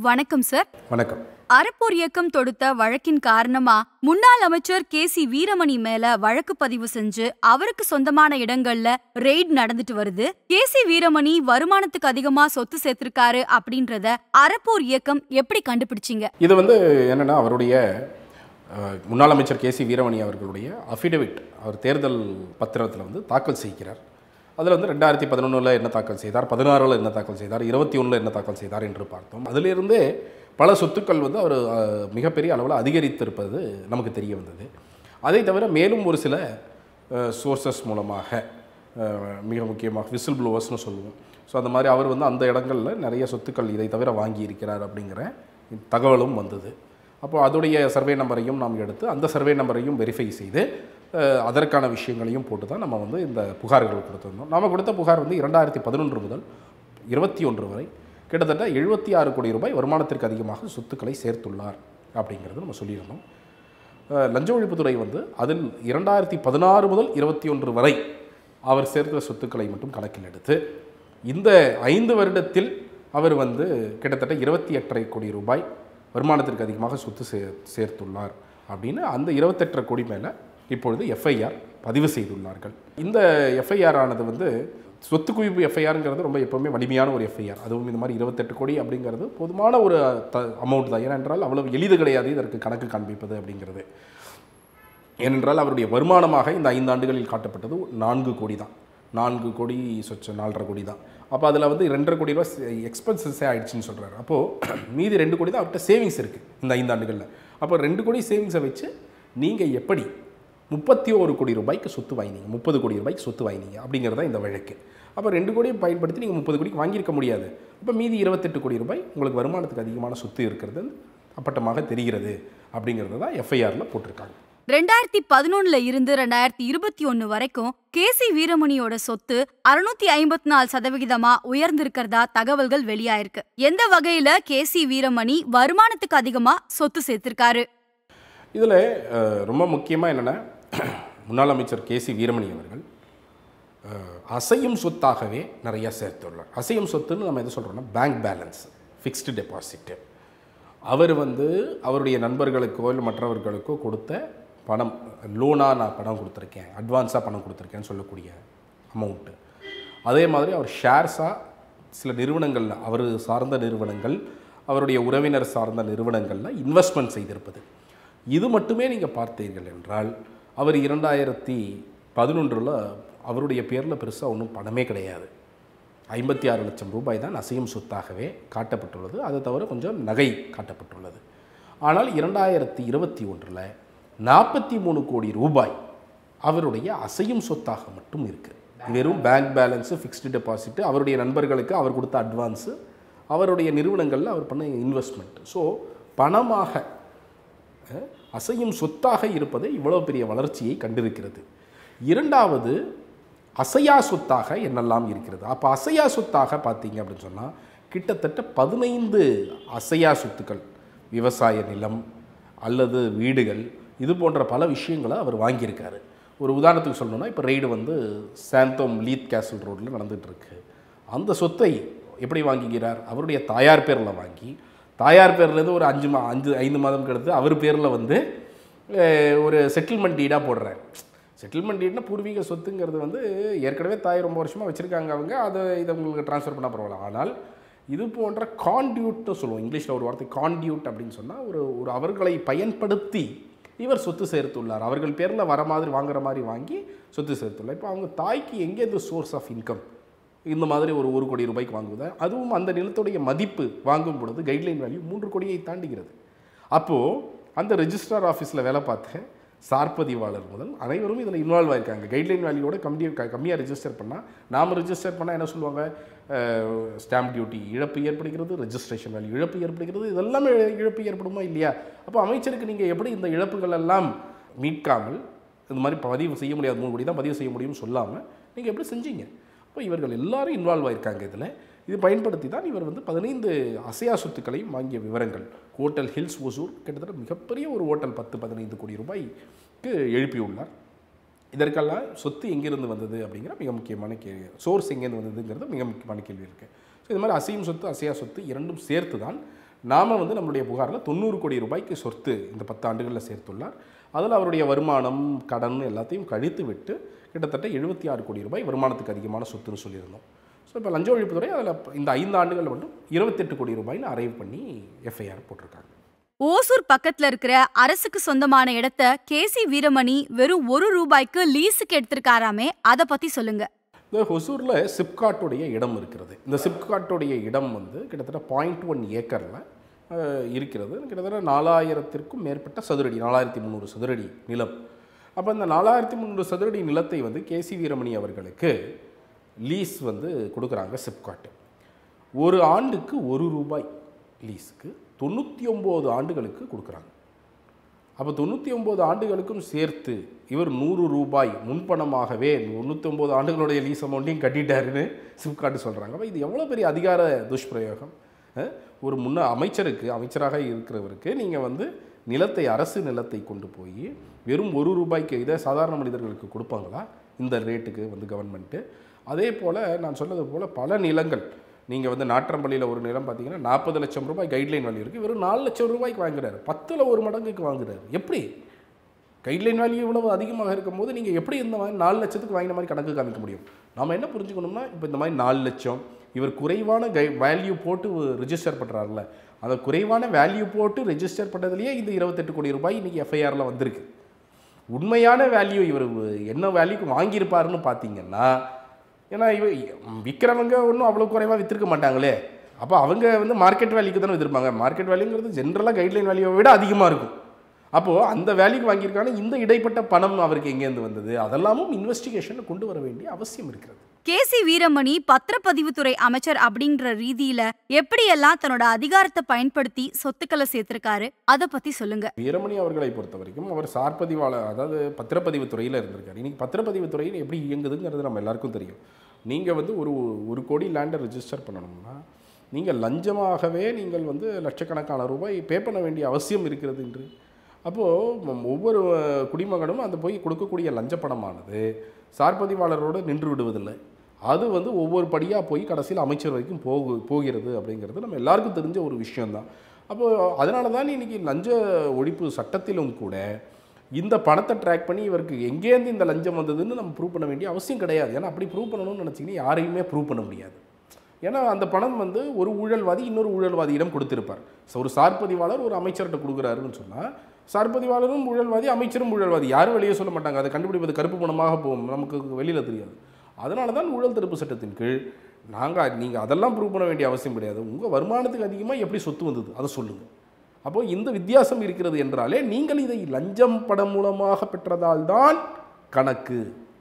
வணக்கம் சார் வணக்கம் அறப்போர் இயக்கம் தொடுத்த வழக்கின் காரணமா முன்னாள் அமைச்சர் கே சி வீரமணி மேல வழக்கு பதிவு செஞ்சு அவருக்கு சொந்தமான இடங்கள்ல ரெய்ட் நடந்துட்டு வருது கே சி வீரமணி வருமானத்துக்கு அதிகமா சொத்து சேர்த்திருக்காரு அப்படின்றத அறப்போர் இயக்கம் எப்படி கண்டுபிடிச்சீங்க இது வந்து என்னென்னா அவருடைய அஹ், முன்னாள் அமைச்சர் கே சி வீரமணி அவர்களுடைய அஃபிடவிட் அவர் தேர்தல் பத்திரத்தில் வந்து தாக்கல் செய்கிறார் அதில் வந்து ரெண்டாயிரத்தி பதினொன்றில் என்ன தாக்கல் செய்தார் பதினாறில் என்ன தாக்கல் செய்தார் இருபத்தி ஒன்றில் என்ன தாக்கல் செய்தார் என்று பார்த்தோம் அதிலிருந்தே பல சொத்துக்கள் வந்து அவர் அஹ், மிகப்பெரிய அளவில் அதிகரித்திருப்பது நமக்கு தெரிய வந்தது அதை தவிர மேலும் ஒரு சில சோர்சஸ் மூலமாக அஹ், மிக முக்கியமாக விசில் ப்ளோவர்ஸ்னு சொல்லுவோம் ஸோ அந்த மாதிரி அவர் வந்து அந்த இடங்களில் நிறைய சொத்துக்கள் இதை தவிர வாங்கி இருக்கிறார் அப்படிங்கிற தகவலும் வந்தது அப்போ அதோடைய சர்வே நம்பரையும் நாம் எடுத்து அந்த சர்வே நம்பரையும் வெரிஃபை செய்து அஹ், அதற்கான விஷயங்களையும் போட்டு தான் நம்ம வந்து இந்த புகார்கள் கொடுத்திருந்தோம் நாம் கொடுத்த புகார் வந்து இரண்டாயிரத்தி பதினொன்று முதல் இருபத்தி ஒன்று வரை கிட்டத்தட்ட எழுபத்தி ஆறு கோடி ரூபாய் வருமானத்திற்கு அதிகமாக சொத்துக்களை சேர்த்துள்ளார் அப்படிங்கிறது நம்ம சொல்லியிருந்தோம் அஹ், லஞ்ச ஒழிப்புத்துறை வந்து அதில் இரண்டாயிரத்தி பதினாறு முதல் இருபத்தி ஒன்று வரை அவர் சேர்த்த சொத்துக்களை மட்டும் கணக்கில் எடுத்து இந்த ஐந்து வருடத்தில் அவர் வந்து கிட்டத்தட்ட இருபத்தி எட்டரை கோடி ரூபாய் வருமானத்திற்கு அதிகமாக சொத்து சே சேர்த்துள்ளார் அப்படின்னு அந்த இருபத்தெட்டரை கோடி மேலே இப்பொழுது எஃப்ஐஆர் பதிவு செய்துள்ளார்கள் இந்த எஃப்ஐஆர் ஆனது வந்து சொத்து குவிப்பு எஃப்ஐஆருங்கிறது ரொம்ப எப்போவுமே வலிமையான ஒரு எஃப்ஐஆர் அதுவும் இந்த மாதிரி இருபத்தெட்டு கோடி அப்படிங்கிறது போதுமான ஒரு த அமௌண்ட் தான் ஏனென்றால் அவ்வளவு எளிது கிடையாது இதற்கு கணக்கு காண்பிப்பது அப்படிங்கிறது ஏனென்றால் அவருடைய வருமானமாக இந்த ஐந்து ஆண்டுகளில் காட்டப்பட்டது நான்கு கோடி தான் நான்கு கோடி சொச்ச நாலரை கோடி தான் அப்போ அதில் வந்து ரெண்டரை கோடி ரூபா எக்ஸ்பென்சஸே ஆயிடுச்சுன்னு சொல்கிறாரு அப்போது மீதி ரெண்டு கோடி தான் அவர்கிட்ட சேவிங்ஸ் இருக்குது இந்த ஐந்து ஆண்டுகளில் அப்போ ரெண்டு கோடி சேவிங்ஸை வச்சு நீங்கள் எப்படி முப்பத்தி ஒரு கோடி ரூபாய்க்கு சொத்து வாங்கினீங்க முப்பது கோடி ரூபாய்க்கு சொத்து வாங்கினீங்க அப்படிங்கிறதா இந்த வழக்கு அப்போ ரெண்டு கோடியை பயன்படுத்தி நீங்கள் முப்பது கோடிக்கு வாங்கியிருக்க முடியாது அப்போ மீதி இருபத்தெட்டு கோடி ரூபாய் உங்களுக்கு வருமானத்துக்கு அதிகமான சொத்து இருக்கிறது அப்பட்டமாக தெரிகிறது அப்படிங்கிறது தான் எஃப்ஐஆரில் போட்டிருக்காங்க ரெண்டாயிரத்தி பதினொன்னுல இருந்து ரெண்டாயிரத்தி இருபத்தி ஒன்னு வரைக்கும் கே சி வீரமணியோட சொத்து அறுநூத்தி ஐம்பத்தி நாலு சதவிகிதமா உயர்ந்திருக்கிறதா தகவல்கள் வெளியாயிருக்கு எந்த வகையில கே சி வீரமணி வருமானத்துக்கு அதிகமா சொத்து சேர்த்திருக்காரு இதில் ரொம்ப முக்கியமாக என்னென்னா முன்னாள் அமைச்சர் கே சி வீரமணி அவர்கள் அஹ், அசையும் சொத்தாகவே நிறைய சேர்த்துள்ளார் அசையும் சொத்துன்னு நம்ம எது சொல்கிறோம்னா பேங்க் பேலன்ஸ் ஃபிக்ஸ்டு டெபாசிட்டு அவர் வந்து அவருடைய நண்பர்களுக்கோ இல்லை மற்றவர்களுக்கோ கொடுத்த பணம் லோனாக நான் பணம் கொடுத்துருக்கேன் அட்வான்ஸாக பணம் கொடுத்துருக்கேன்னு சொல்லக்கூடிய அமௌண்ட்டு அதே மாதிரி அவர் ஷேர்ஸாக சில நிறுவனங்களில் அவர் சார்ந்த நிறுவனங்கள் அவருடைய உறவினர் சார்ந்த நிறுவனங்களில் இன்வெஸ்ட்மெண்ட் செய்திருப்பது இது மட்டுமே நீங்கள் பார்த்தீர்கள் என்றால் அவர் இரண்டாயிரத்தி பதினொன்றில் அவருடைய பேரில் பெருசாக ஒன்றும் பணமே கிடையாது ஐம்பத்தி ஆறு லட்சம் ரூபாய் தான் அசையும் சொத்தாகவே காட்டப்பட்டுள்ளது அது தவிர கொஞ்சம் நகை காட்டப்பட்டுள்ளது ஆனால் இரண்டாயிரத்தி இருபத்தி ஒன்றில் நாற்பத்தி மூணு கோடி ரூபாய் அவருடைய அசையும் சொத்தாக மட்டும் இருக்குது வெறும் பேங்க் பேலன்ஸு ஃபிக்ஸ்டு டெபாசிட்டு அவருடைய நண்பர்களுக்கு அவர் கொடுத்த அட்வான்ஸு அவருடைய நிறுவனங்களில் அவர் பண்ண இன்வெஸ்ட்மெண்ட் ஸோ பணமாக அஹ், அசையும் சொத்தாக இருப்பது இவ்வளவு பெரிய வளர்ச்சியை கண்டிருக்கிறது இரண்டாவது அசையா சொத்தாக என்னெல்லாம் இருக்கிறது அப்போ அசையா சொத்தாக பார்த்தீங்க அப்படின்னு சொன்னால் கிட்டத்தட்ட பதினைந்து அசையா சொத்துக்கள் விவசாய நிலம் அல்லது வீடுகள் இது போன்ற பல விஷயங்களை அவர் வாங்கியிருக்காரு ஒரு உதாரணத்துக்கு சொல்லணும்னா இப்போ ரெய்டு வந்து சாந்தோம் லீத் கேசல் ரோட்டில் நடந்துகிட்ருக்கு அந்த சொத்தை எப்படி வாங்கிக்கிறார் அவருடைய தாயார் பேரில் வாங்கி தாயார் பேர்லேருந்து ஒரு அஞ்சு மா அஞ்சு ஐந்து மாதம் கடுத்து அவர் பேரில் வந்து அஹ், ஒரு செட்டில்மெண்ட் டீடாக போடுறார் செட்டில்மெண்ட் டீட்னா பூர்வீக சொத்துங்கிறது வந்து ஏற்கனவே தாய் ரொம்ப வருஷமாக வச்சுருக்காங்க அவங்க அதை இதை உங்களுக்கு ட்ரான்ஸ்ஃபர் பண்ண பரவாயில்ல ஆனால் இது போன்ற கான்டியூட்னு சொல்லுவோம் இங்கிலீஷில் ஒரு வார்த்தை கான்டியூட் அப்படின்னு சொன்னால் ஒரு ஒரு அவர்களை பயன்படுத்தி இவர் சொத்து சேர்த்துள்ளார் அவர்கள் பேரில் வர மாதிரி வாங்குற மாதிரி வாங்கி சொத்து சேர்த்துள்ளார் இப்போ அவங்க தாய்க்கு எங்கே இந்த சோர்ஸ் ஆஃப் இன்கம் இந்த மாதிரி ஒரு ஒரு கோடி ரூபாய்க்கு வாங்குவது அதுவும் அந்த நிலத்துடைய மதிப்பு வாங்கும் பொழுது கைட்லைன் வேல்யூ மூன்று கோடியை தாண்டுகிறது அப்போது அந்த ரெஜிஸ்ட்ரார் ஆஃபீஸில் வேலை பார்த்த சார்பதிவாளர் முதல் அனைவரும் இதில் இன்வால்வ் ஆயிருக்காங்க கைட்லைன் வேல்யூவோட கம்மி கம்மியாக ரெஜிஸ்டர் பண்ணால் நாம் ரெஜிஸ்டர் பண்ணால் என்ன சொல்லுவாங்க ஸ்டாம்ப் டியூட்டி இழப்பு ஏற்படுகிறது ரெஜிஸ்ட்ரேஷன் வேல்யூ இழப்பு ஏற்படுகிறது இதெல்லாமே இழப்பு ஏற்படுமா இல்லையா அப்போ அமைச்சருக்கு நீங்கள் எப்படி இந்த இழப்புகள் எல்லாம் மீட்காமல் இந்த மாதிரி பதிவு செய்ய முடியாது மூணு கோடி தான் பதிவு செய்ய முடியும்னு சொல்லாமல் நீங்கள் எப்படி செஞ்சீங்க அப்போ இவர்கள் எல்லாரும் இன்வால்வ் ஆயிருக்காங்க இதில் இது பயன்படுத்தி தான் இவர் வந்து பதினைந்து அசையா சொத்துக்களையும் வாங்கிய விவரங்கள் ஹோட்டல் ஹில்ஸ் ஒசூர் கிட்டத்தட்ட மிகப்பெரிய ஒரு ஹோட்டல் பத்து பதினைந்து கோடி ரூபாய்க்கு எழுப்பியுள்ளார் இதற்கெல்லாம் சொத்து எங்கிருந்து வந்தது அப்படிங்கிற மிக முக்கியமான கேள்வி சோர்ஸ் எங்கேருந்து வந்ததுங்கிறது மிக முக்கியமான கேள்வி இருக்குது ஸோ இது மாதிரி அசையும் சொத்து அசையா சொத்து இரண்டும் சேர்த்து தான் நாம் வந்து நம்மளுடைய புகாரில் தொண்ணூறு கோடி ரூபாய்க்கு சொத்து இந்த பத்து ஆண்டுகளில் சேர்த்துள்ளார் அதில் அவருடைய வருமானம் கடன் எல்லாத்தையும் கழித்து விட்டு கிட்டத்தட்ட எழுபத்தி ஆறு கோடி ரூபாய் வருமானத்துக்கு அதிகமான சொத்துன்னு சொல்லியிருந்தோம் ஸோ இப்போ லஞ்ச ஒழிப்புத்துறை அதில் இந்த ஐந்து ஆண்டுகளில் மட்டும் இருபத்தெட்டு கோடி ரூபாய்னு அரைவ் பண்ணி எஃப்ஐஆர் போட்டிருக்காங்க ஓசூர் பக்கத்துல இருக்கிற அரசுக்கு சொந்தமான இடத்த கேசி வீரமணி வெறும் ஒரு ரூபாய்க்கு லீஸுக்கு எடுத்திருக்காராமே அத பத்தி சொல்லுங்க இந்த ஹொசூரில் சிப்காட்டுடைய இடம் இருக்கிறது இந்த சிப்காட்டுடைய இடம் வந்து கிட்டத்தட்ட பாயிண்ட் ஒன் ஏக்கரில் இருக்கிறது கிட்டத்தட்ட நாலாயிரத்திற்கும் மேற்பட்ட சதுரடி நாலாயிரத்தி முந்நூறு சதுரடி நிலம் அப்போ இந்த நாலாயிரத்தி முந்நூறு சதுரடி நிலத்தை வந்து கேசி வீரமணி அவர்களுக்கு லீஸ் வந்து கொடுக்குறாங்க சிப்காட்டு ஒரு ஆண்டுக்கு ஒரு ரூபாய் லீஸுக்கு தொண்ணூற்றி ஒம்பது ஆண்டுகளுக்கு கொடுக்குறாங்க அப்போ தொண்ணூற்றி ஒம்பது ஆண்டுகளுக்கும் சேர்த்து இவர் நூறு ரூபாய் முன்பணமாகவே தொண்ணூற்றி ஒம்பது ஆண்டுகளுடைய லீஸ் அமௌண்ட்டையும் கட்டிட்டாருன்னு சிப்காட்டு சொல்கிறாங்க அப்போ இது எவ்வளோ பெரிய அதிகார துஷ்பிரயோகம் அஹ்? ஒரு முன்ன அமைச்சருக்கு அமைச்சராக இருக்கிறவருக்கு நீங்கள் வந்து நிலத்தை அரசு நிலத்தை கொண்டு போய் வெறும் ஒரு ரூபாய்க்கு இதை சாதாரண மனிதர்களுக்கு கொடுப்பாங்களா இந்த ரேட்டுக்கு வந்து கவர்மெண்ட்டு அதே போல் நான் சொன்னது போல் பல நிலங்கள் நீங்கள் வந்து நாற்றம்பள்ளியில் ஒரு நிலம் பார்த்தீங்கன்னா நாற்பது லட்சம் ரூபாய் கைட்லைன் வேல்யூ இருக்குது வெறும் நாலு லட்சம் ரூபாய்க்கு வாங்குறாரு பத்தில் ஒரு மடங்குக்கு வாங்குறாரு எப்படி கைட்லைன் வேல்யூ இவ்வளவு அதிகமாக இருக்கும்போது நீங்கள் எப்படி இந்த மாதிரி நாலு லட்சத்துக்கு வாங்கின மாதிரி கணக்கு காமிக்க முடியும் நாம என்ன புரிஞ்சுக்கணும்னா இப்போ இந்த மாதிரி நாலு லட்சம் இவர் குறைவான கை வேல்யூ போட்டு ரிஜிஸ்டர் பண்ணுறாருல அந்த குறைவான வேல்யூ போட்டு ரெஜிஸ்டர் பண்ணதுலேயே இந்த இருபத்தெட்டு கோடி ரூபாய் இன்றைக்கி எஃப்ஐஆரில் வந்திருக்கு உண்மையான வேல்யூ இவர் என்ன வேல்யூக்கு வாங்கியிருப்பாருன்னு பார்த்தீங்கன்னா ஏன்னா இவ விற்கிறவங்க ஒன்றும் அவ்வளோ குறைவாக விற்றுருக்க மாட்டாங்களே அப்போ அவங்க வந்து மார்க்கெட் வேல்யூக்கு தானே விற்றுருப்பாங்க மார்க்கெட் வேல்யூங்கிறது ஜென்ரலாக கைட்லைன் வேல்யூவை விட அதிகமாக இருக்கும் அப்போது அந்த வேல்யூக்கு வாங்கியிருக்காங்க இந்த இடைப்பட்ட பணம் அவருக்கு எங்கேருந்து வந்தது அதெல்லாமும் இன்வெஸ்டிகேஷனில் கொண்டு வர வேண்டிய அவசியம் இருக்கிறது கேசி வீரமணி பத்திரப்பதிவுத்துறை அமைச்சர் அப்படின்ற ரீதியில எப்படியெல்லாம் தன்னோட அதிகாரத்தை பயன்படுத்தி சொத்துக்களை சேர்த்திருக்காரு அத பத்தி சொல்லுங்க வீரமணி அவர்களை பொறுத்த வரைக்கும் அவர் சார்பதிவாளர் அதாவது பத்திரப்பதிவு துறையில் இருந்திருக்காரு இன்னைக்கு பத்திரப்பதிவு துறையில் எப்படி இயங்குதுங்கிறது நம்ம எல்லாருக்கும் தெரியும் நீங்கள் வந்து ஒரு ஒரு கோடி லேண்டை ரிஜிஸ்டர் பண்ணணும்னா நீங்கள் லஞ்சமாகவே நீங்கள் வந்து லட்சக்கணக்கான ரூபாய் பே பண்ண வேண்டிய அவசியம் இருக்கிறது என்று அப்போது ஒவ்வொரு அஹ், குடிமகனும் அந்த போய் கொடுக்கக்கூடிய லஞ்ச பணமானது சார்பதிவாளரோடு நின்று விடுவதில்லை அது வந்து ஒவ்வொரு படியாக போய் கடைசியில் அமைச்சர் வரைக்கும் போகு போகிறது அப்படிங்கிறது நம்ம எல்லாருக்கும் தெரிஞ்ச ஒரு விஷயம்தான் அப்போது அதனால தான் இன்றைக்கி லஞ்ச ஒழிப்பு சட்டத்திலும் கூட இந்த பணத்தை ட்ராக் பண்ணி இவருக்கு எங்கேருந்து இந்த லஞ்சம் வந்ததுன்னு நம்ம ப்ரூவ் பண்ண வேண்டிய அவசியம் கிடையாது ஏன்னா அப்படி ப்ரூவ் பண்ணணும்னு நினச்சிங்கன்னா யாரையுமே ப்ரூவ் பண்ண முடியாது ஏன்னா அந்த பணம் வந்து ஒரு ஊழல்வாதி இன்னொரு ஊழல்வாதியிடம் கொடுத்திருப்பார் ஸோ ஒரு சார்பதிவாளர் ஒரு அமைச்சர்கிட்ட கொடுக்குறாருன்னு சொன்னால் சார்பதிவாளரும் ஊழல்வாதி அமைச்சரும் ஊழல்வாதி யாரும் வெளியே சொல்ல மாட்டாங்க அதை கண்டுபிடிப்பது கருப்பு பணமாக போகும் நமக்கு வெளியில் தெரியாது அதனால தான் ஊழல் தடுப்பு சட்டத்தின் கீழ் நாங்கள் நீங்கள் அதெல்லாம் ப்ரூவ் பண்ண வேண்டிய அவசியம் கிடையாது உங்கள் வருமானத்துக்கு அதிகமாக எப்படி சொத்து வந்தது அதை சொல்லுங்கள் அப்போது இந்த வித்தியாசம் இருக்கிறது என்றாலே நீங்கள் இதை லஞ்சம் படம் மூலமாக பெற்றதால் தான் கணக்கு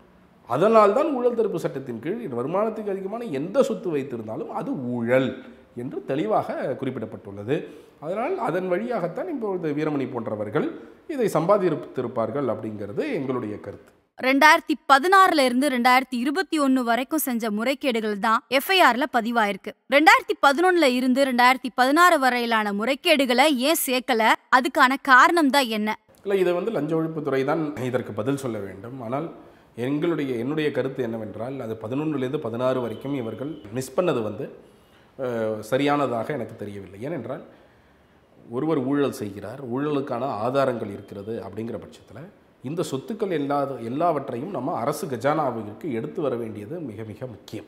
அதனால் தான் ஊழல் தடுப்பு சட்டத்தின் கீழ் இது வருமானத்துக்கு அதிகமான எந்த சொத்து வைத்திருந்தாலும் அது ஊழல் என்று தெளிவாக குறிப்பிடப்பட்டுள்ளது அதனால் அதன் வழியாகத்தான் இப்பொழுது வீரமணி போன்றவர்கள் இதை சம்பாதித்திருப்பார்கள் அப்படிங்கிறது எங்களுடைய கருத்து ரெண்டாயிரத்தி பதினாறுல இருந்து ரெண்டாயிரத்தி இருபத்தி ஒன்னு வரைக்கும் செஞ்ச முறைகேடுகள் தான் எஃப்ஐஆர்ல பதிவாயிருக்கு ரெண்டாயிரத்தி பதினொன்னுல இருந்து ரெண்டாயிரத்தி பதினாறு வரையிலான முறைகேடுகளை ஏன் சேர்க்கல அதுக்கான காரணம் தான் என்ன இல்லை இதை வந்து லஞ்ச ஒழிப்புத்துறை தான் இதற்கு பதில் சொல்ல வேண்டும் ஆனால் எங்களுடைய என்னுடைய கருத்து என்னவென்றால் அது பதினொன்றுலேருந்து பதினாறு வரைக்கும் இவர்கள் மிஸ் பண்ணது வந்து அஹ், சரியானதாக எனக்கு தெரியவில்லை ஏனென்றால் ஒருவர் ஊழல் செய்கிறார் ஊழலுக்கான ஆதாரங்கள் இருக்கிறது அப்படிங்கிற பட்சத்தில் இந்த சொத்துக்கள் எல்லா எல்லாவற்றையும் நம்ம அரசு கஜானாவிற்கு எடுத்து வர வேண்டியது மிக மிக முக்கியம்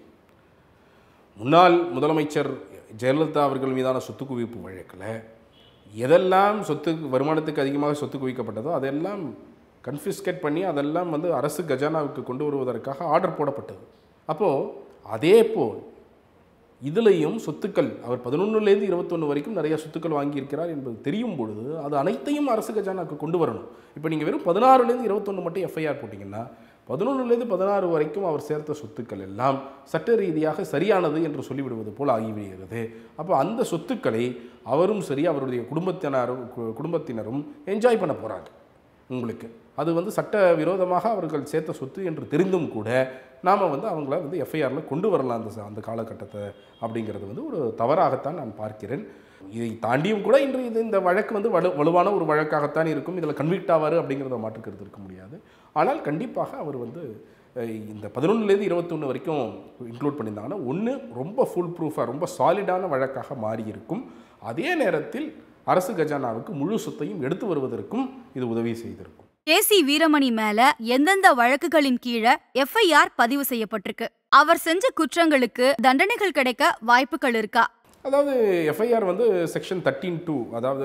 முன்னாள் முதலமைச்சர் ஜெயலலிதா அவர்கள் மீதான சொத்து குவிப்பு வழக்கில் எதெல்லாம் சொத்து வருமானத்துக்கு அதிகமாக சொத்து குவிக்கப்பட்டதோ அதெல்லாம் கன்ஃபிஸ்கேட் பண்ணி அதெல்லாம் வந்து அரசு கஜானாவுக்கு கொண்டு வருவதற்காக ஆர்டர் போடப்பட்டது அப்போது அதே போல் இதுலேயும் சொத்துக்கள் அவர் பதினொன்றுலேருந்து இருபத்தொன்று வரைக்கும் நிறைய சொத்துக்கள் வாங்கியிருக்கிறார் என்பது தெரியும் பொழுது அது அனைத்தையும் அரசு கஜானாக்கு கொண்டு வரணும் இப்போ நீங்கள் வெறும் பதினாறுலேருந்து இருபத்தொன்று மட்டும் எஃப்ஐஆர் போட்டிங்கன்னா பதினொன்றுலேருந்து பதினாறு வரைக்கும் அவர் சேர்த்த சொத்துக்கள் எல்லாம் சட்ட ரீதியாக சரியானது என்று சொல்லிவிடுவது போல் ஆகிவிடுகிறது அப்போ அந்த சொத்துக்களை அவரும் சரி அவருடைய குடும்பத்தினரும் கு- குடும்பத்தினரும் என்ஜாய் பண்ண போகிறாங்க உங்களுக்கு அது வந்து சட்ட விரோதமாக அவர்கள் சேர்த்த சொத்து என்று தெரிந்தும் கூட நாம் வந்து அவங்கள வந்து எஃப்ஐஆரில் கொண்டு வரலாம் அந்த ச- அந்த காலகட்டத்தை அப்படிங்கிறது வந்து ஒரு தவறாகத்தான் நான் பார்க்கிறேன் இதை தாண்டியும் கூட இன்று இது இந்த வழக்கு வந்து வலு வலுவான ஒரு வழக்காகத்தான் இருக்கும் இதில் கன்விக்ட் ஆவார் அப்படிங்கிறத மாற்றுக்கிறது இருக்க முடியாது ஆனால் கண்டிப்பாக அவர் வந்து அஹ், இந்த பதினொன்றுலேருந்து இருபத்தொன்று வரைக்கும் இன்க்ளூட் பண்ணியிருந்தாங்கன்னா ஒன்று ரொம்ப ஃபுல் ப்ரூஃபாக ரொம்ப சாலிடான வழக்காக மாறி இருக்கும் அதே நேரத்தில் அரசு கஜானாவுக்கு முழு சொத்தையும் எடுத்து வருவதற்கும் இது உதவி செய்திருக்கும் கே சி வீரமணி மேல எந்தெந்த வழக்குகளின் கீழே எஃப்ஐஆர் பதிவு செய்யப்பட்டிருக்கு அவர் செஞ்ச குற்றங்களுக்கு தண்டனைகள் கிடைக்க வாய்ப்புகள் இருக்கா அதாவது எஃப்ஐஆர் வந்து செக்ஷன் தேர்ட்டீன் டூ அதாவது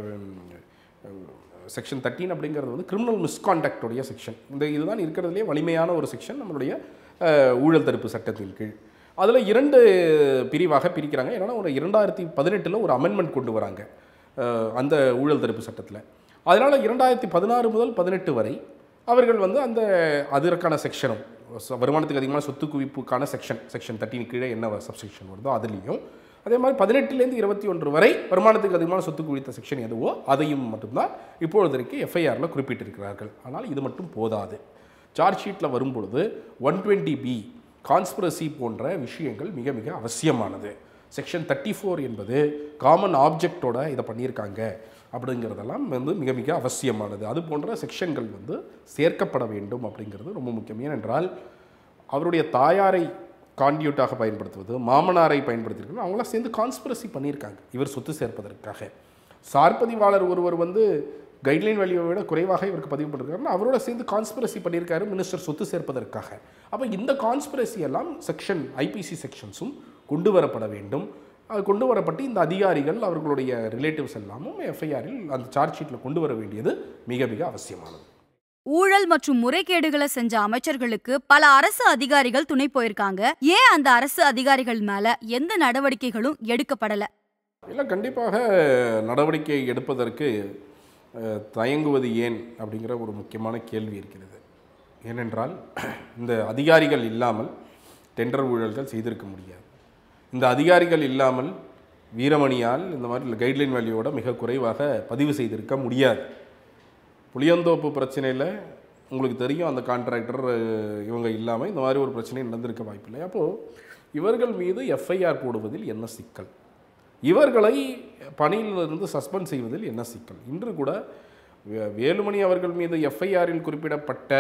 செக்ஷன் தேர்ட்டீன் அப்படிங்கிறது வந்து கிரிமினல் மிஸ்காண்டக்டுடைய செக்ஷன் இந்த இதுதான் இருக்கிறதுலே வலிமையான ஒரு செக்ஷன் நம்மளுடைய அஹ், ஊழல் தடுப்பு சட்டத்தின் கீழ் அதில் இரண்டு பிரிவாக பிரிக்கிறாங்க ஏன்னா ஒரு இரண்டாயிரத்தி பதினெட்டில் ஒரு அமெண்ட்மெண்ட் கொண்டு வராங்க அஹ், அந்த ஊழல் தடுப்பு சட்டத்தில் அதனால் இரண்டாயிரத்தி பதினாறு முதல் பதினெட்டு வரை அவர்கள் வந்து அந்த அதற்கான செக்ஷனும் ச- வருமானத்துக்கு அதிகமான சொத்து குவிப்புக்கான செக்ஷன் செக்ஷன் தேர்ட்டின் கீழே என்ன சப்செக்ஷன் வருதோ அதுலேயும் அதே மாதிரி பதினெட்டுலேருந்து இருபத்தி ஒன்று வரை வருமானத்துக்கு அதிகமான சொத்து குவித்த செக்ஷன் எதுவோ அதையும் மட்டும்தான் இப்பொழுதற்கு எஃப்ஐஆரில் குறிப்பிட்டிருக்கிறார்கள் ஆனால் இது மட்டும் போதாது சார்ஜ் ஷீட்டில் வரும்பொழுது ஒன் டுவெண்ட்டி பி கான்ஸ்பிரசி போன்ற விஷயங்கள் மிக மிக அவசியமானது செக்ஷன் தேர்ட்டி ஃபோர் என்பது காமன் ஆப்ஜெக்டோட இதை பண்ணியிருக்காங்க அப்படிங்கிறதெல்லாம் வந்து மிக மிக அவசியமானது அது போன்ற செக்ஷன்கள் வந்து சேர்க்கப்பட வேண்டும் அப்படிங்கிறது ரொம்ப முக்கியம் ஏனென்றால் அவருடைய தாயாரை கான்டியூட்டாக பயன்படுத்துவது மாமனாரை பயன்படுத்தியிருக்காங்க அவங்களாம் சேர்ந்து கான்ஸ்பிரசி பண்ணியிருக்காங்க இவர் சொத்து சேர்ப்பதற்காக சார்பதிவாளர் ஒருவர் வந்து கைட்லைன் வேல்யூவை விட குறைவாக இவருக்கு பதிவு பண்ணிருக்காருன்னா அவரோட சேர்ந்து கான்ஸ்பிரசி பண்ணியிருக்காரு மினிஸ்டர் சொத்து சேர்ப்பதற்காக அப்போ இந்த கான்ஸ்பிரசி எல்லாம் செக்ஷன் ஐபிசி செக்ஷன்ஸும் கொண்டு வரப்பட வேண்டும் அது கொண்டு வரப்பட்டு இந்த அதிகாரிகள் அவர்களுடைய ரிலேட்டிவ்ஸ் எல்லாமும் எஃப்ஐஆரில் அந்த சார்ஜ் ஷீட்டில் கொண்டு வர வேண்டியது மிக மிக அவசியமானது ஊழல் மற்றும் முறைகேடுகளை செஞ்ச அமைச்சர்களுக்கு பல அரசு அதிகாரிகள் துணை போயிருக்காங்க ஏன் அந்த அரசு அதிகாரிகள் மேல எந்த நடவடிக்கைகளும் எடுக்கப்படல இல்லை கண்டிப்பாக நடவடிக்கை எடுப்பதற்கு அஹ், தயங்குவது ஏன் அப்படிங்கிற ஒரு முக்கியமான கேள்வி இருக்கிறது ஏனென்றால் இந்த அதிகாரிகள் இல்லாமல் டெண்டர் ஊழல்கள் செய்திருக்க முடியாது இந்த அதிகாரிகள் இல்லாமல் வீரமணியால் இந்த மாதிரி கைட்லைன் வேல்யூவோட மிக குறைவாக பதிவு செய்திருக்க முடியாது புளியந்தோப்பு பிரச்சனையில் உங்களுக்கு தெரியும் அந்த கான்ட்ராக்டர் இவங்க இல்லாமல் இந்த மாதிரி ஒரு பிரச்சனை நடந்திருக்க வாய்ப்பில்லை அப்போது இவர்கள் மீது எஃப்ஐஆர் போடுவதில் என்ன சிக்கல் இவர்களை பணியிலிருந்து சஸ்பெண்ட் செய்வதில் என்ன சிக்கல் இன்று கூட வே- வேலுமணி அவர்கள் மீது எஃப்ஐஆரில் குறிப்பிடப்பட்ட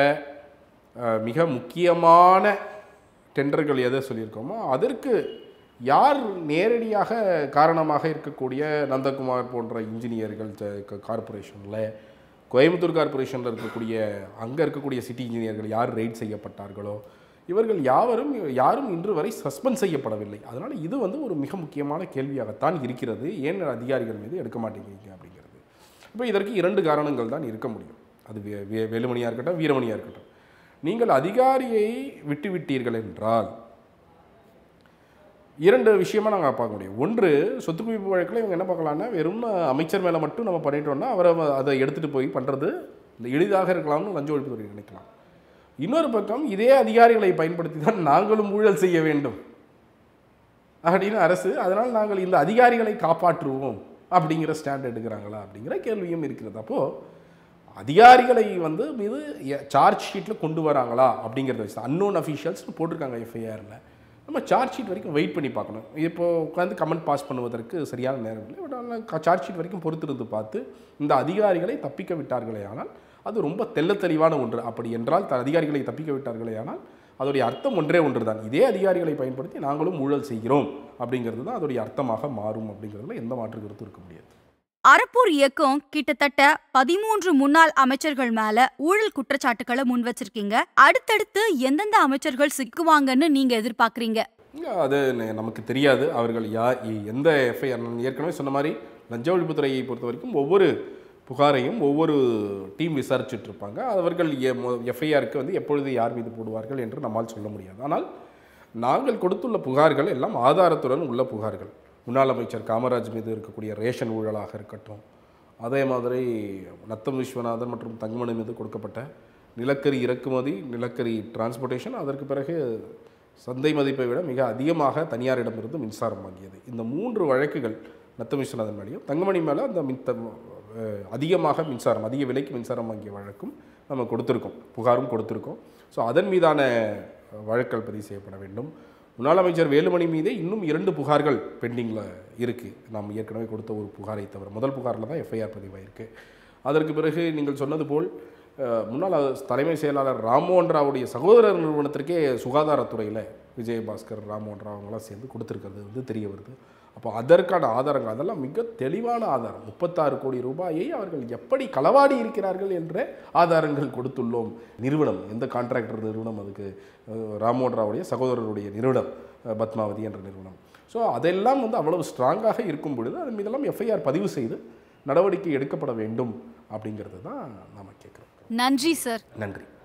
அஹ், மிக முக்கியமான டெண்டர்கள் எதை சொல்லியிருக்கோமோ அதற்கு யார் நேரடியாக காரணமாக இருக்கக்கூடிய நந்தகுமார் போன்ற இன்ஜினியர்கள் கார்பரேஷனில் கோயம்புத்தூர் கார்பரேஷனில் இருக்கக்கூடிய அங்கே இருக்கக்கூடிய சிட்டி இன்ஜினியர்கள் யார் ரெய்ட் செய்யப்பட்டார்களோ இவர்கள் யாவரும் யாரும் இன்று வரை சஸ்பெண்ட் செய்யப்படவில்லை அதனால் இது வந்து ஒரு மிக முக்கியமான கேள்வியாகத்தான் இருக்கிறது ஏன் அதிகாரிகள் மீது எடுக்க மாட்டேங்கிறீங்க அப்படிங்கிறது இப்போ இதற்கு இரண்டு காரணங்கள் தான் இருக்க முடியும் அது வே- வே- வேலுமணியாக இருக்கட்டும் வீரமணியாக இருக்கட்டும் நீங்கள் அதிகாரியை விட்டுவிட்டீர்கள் என்றால் இரண்டு விஷயமா நாங்கள் பார்க்க முடியும் ஒன்று சொத்து குவிப்பு வழக்கில் இவங்க என்ன பார்க்கலாம்னா வெறும் அமைச்சர் மேலே மட்டும் நம்ம பண்ணிட்டோம்னா அவரை வ- அதை எடுத்துகிட்டு போய் பண்ணுறது எளிதாக இருக்கலாம்னு லஞ்ச ஒழிப்புத்துறை நினைக்கலாம் இன்னொரு பக்கம் இதே அதிகாரிகளை பயன்படுத்தி தான் நாங்களும் ஊழல் செய்ய வேண்டும் அப்படின்னு அரசு அதனால் நாங்கள் இந்த அதிகாரிகளை காப்பாற்றுவோம் அப்படிங்கிற ஸ்டாண்ட் எடுக்கிறாங்களா அப்படிங்கிற கேள்வியும் இருக்கிறது அப்போது அதிகாரிகளை வந்து மீது சார்ஜ் ஷீட்டில் கொண்டு வராங்களா அப்படிங்கிறத வச்சு அன்னோன் அஃபீஷியல்ஸ்னு போட்டிருக்காங்க எஃப்ஐஆரில் நம்ம சார்ஜ் ஷீட் வரைக்கும் வெயிட் பண்ணி பார்க்கணும் இப்போ உட்காந்து கமெண்ட் பாஸ் பண்ணுவதற்கு சரியான நேரம் இல்லை பட் ஆனால் சார்ஜ் ஷீட் வரைக்கும் பொறுத்திருந்து பார்த்து இந்த அதிகாரிகளை தப்பிக்க விட்டார்களே ஆனால் அது ரொம்ப தெள்ள தெளிவான ஒன்று அப்படி என்றால் த அதிகாரிகளை தப்பிக்க விட்டார்களே ஆனால் அதோடைய அர்த்தம் ஒன்றே ஒன்று தான் இதே அதிகாரிகளை பயன்படுத்தி நாங்களும் ஊழல் செய்கிறோம் அப்படிங்கிறது தான் அதோடைய அர்த்தமாக மாறும் அப்படிங்கிறதுல எந்த மாற்று கருத்தும் இருக்க முடியாது அறப்பூர் இயக்கம் கிட்டத்தட்ட பதிமூன்று முன்னாள் அமைச்சர்கள் மேல ஊழல் குற்றச்சாட்டுகளை முன் வச்சிருக்கீங்க அடுத்தடுத்து எந்தெந்த அமைச்சர்கள் சிக்குவாங்கன்னு நீங்க எதிர்பார்க்கறீங்க இல்ல, அது ந- நமக்கு தெரியாது அவர்கள் யார் எ- எந்த எஃப்ஐஆர் நான் ஏற்கனவே சொன்ன மாதிரி லஞ்ச ஒழிப்புத்துறையை பொறுத்த வரைக்கும் ஒவ்வொரு புகாரையும் ஒவ்வொரு டீம் விசாரிச்சுட்டு இருப்பாங்க அவர்கள் எஃப்ஐஆருக்கு வந்து எப்பொழுது யார் மீது போடுவார்கள் என்று நம்மால் சொல்ல முடியாது ஆனால் நாங்கள் கொடுத்துள்ள புகார்கள் எல்லாம் ஆதாரத்துடன் உள்ள புகார்கள் முன்னாள் அமைச்சர் காமராஜ் மீது இருக்கக்கூடிய ரேஷன் ஊழலாக இருக்கட்டும் அதே மாதிரி நத்தம் விஸ்வநாதன் மற்றும் தங்கமணி மீது கொடுக்கப்பட்ட நிலக்கரி இறக்குமதி நிலக்கரி டிரான்ஸ்போர்ட்டேஷன் அதற்கு பிறகு சந்தை மதிப்பை விட மிக அதிகமாக தனியாரிடமிருந்து மின்சாரம் வாங்கியது இந்த மூன்று வழக்குகள் நத்தம் விஸ்வநாதன் மேலேயும் தங்கமணி மேலே அந்த மின் த- அஹ் அதிகமாக மின்சாரம் அதிக விலைக்கு மின்சாரம் வாங்கிய வழக்கும் நம்ம கொடுத்துருக்கோம் புகாரும் கொடுத்துருக்கோம் ஸோ அதன் மீதான வழக்கல் பதிவு செய்யப்பட வேண்டும் முன்னாள் அமைச்சர் வேலுமணி மீதே இன்னும் இரண்டு புகார்கள் பெண்டிங்கில் இருக்குது நாம் ஏற்கனவே கொடுத்த ஒரு புகாரை தவிர முதல் புகாரில் தான் எஃப்ஐஆர் பதிவாயிருக்கு அதற்கு பிறகு நீங்கள் சொன்னது போல் அஹ், முன்னாள் தலைமை செயலாளர் ராமோகன் ராவுடைய சகோதரர் நிறுவனத்திற்கே சுகாதாரத்துறையில் விஜயபாஸ்கர் ராமோகன் ராவ் அவங்களாம் சேர்ந்து கொடுத்துருக்கிறது வந்து தெரிய வருது அப்போ அதற்கான ஆதாரங்கள் அதெல்லாம் மிக தெளிவான ஆதாரம் முப்பத்தாறு கோடி ரூபாயை அவர்கள் எப்படி களவாடி இருக்கிறார்கள் என்ற ஆதாரங்கள் கொடுத்துள்ளோம் நிறுவனம் எந்த கான்ட்ராக்டர் நிறுவனம் அதுக்கு அஹ், ராமோகன் ராவுடைய சகோதரருடைய நிறுவனம் அஹ், பத்மாவதி என்ற நிறுவனம் ஸோ அதெல்லாம் வந்து அவ்வளவு ஸ்ட்ராங்காக இருக்கும் பொழுது அதன் மீதெல்லாம் எஃப்ஐஆர் பதிவு செய்து நடவடிக்கை எடுக்கப்பட வேண்டும் அப்படிங்கிறது தான் நாம் கேட்குறோம் நன்றி சார் நன்றி